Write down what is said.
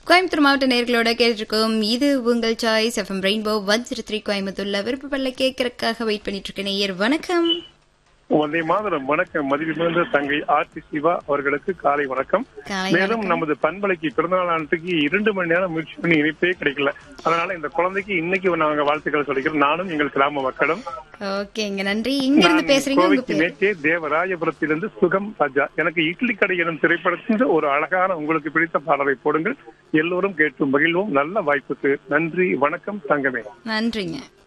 கோயம்புத்தூர் மாவட்ட நேர்களோட கேட்டிருக்கோம் இது உங்கள் choice FM rainbow one zero three கோயம்புத்தூர்ல விருப்ப பல்ல கேட்கறதுக்காக வெயிட் பண்ணிட்டு இருக்க நேயர் வணக்கம் வந்தே மாதரம் வணக்கம் மதிப்பிமிகுந்த தங்கை ஆர்த்தி சிவா அவர்களுக்கு காலை வணக்கம் காலை மேலும் வணக்கம். நமது பண்பலைக்கு பிறந்தநாள் அன்றைக்கு இரண்டு மணி நேரம் முயற்சி பண்ணி இணைப்பே கிடைக்கல அதனால இந்த குழந்தைக்கு இன்னைக்கு நாங்க வாழ்த்துக்கள் சொல்லிக்கிறோம் நானும் எங்கள் கிராம மக்களும் ஓகேங்க நன்றி இங்க இருந்து நான் பேசுறீங்க உங்க கோவைக்கு பேர் மேற்கே தேவராயபுரத்திலிருந்து சுகம் ராஜா எனக்கு இட்லி கடை எனும் திரைப்படத்தின் ஒரு அழகான உங்களுக்கு பிடித்த பாடலை போடுங்கள் எல்லோரும் கேட்டு மகிழ்வோம் நல்ல வாய்ப்புக்கு நன்றி வணக்கம் தங்கமே நன்றிங்க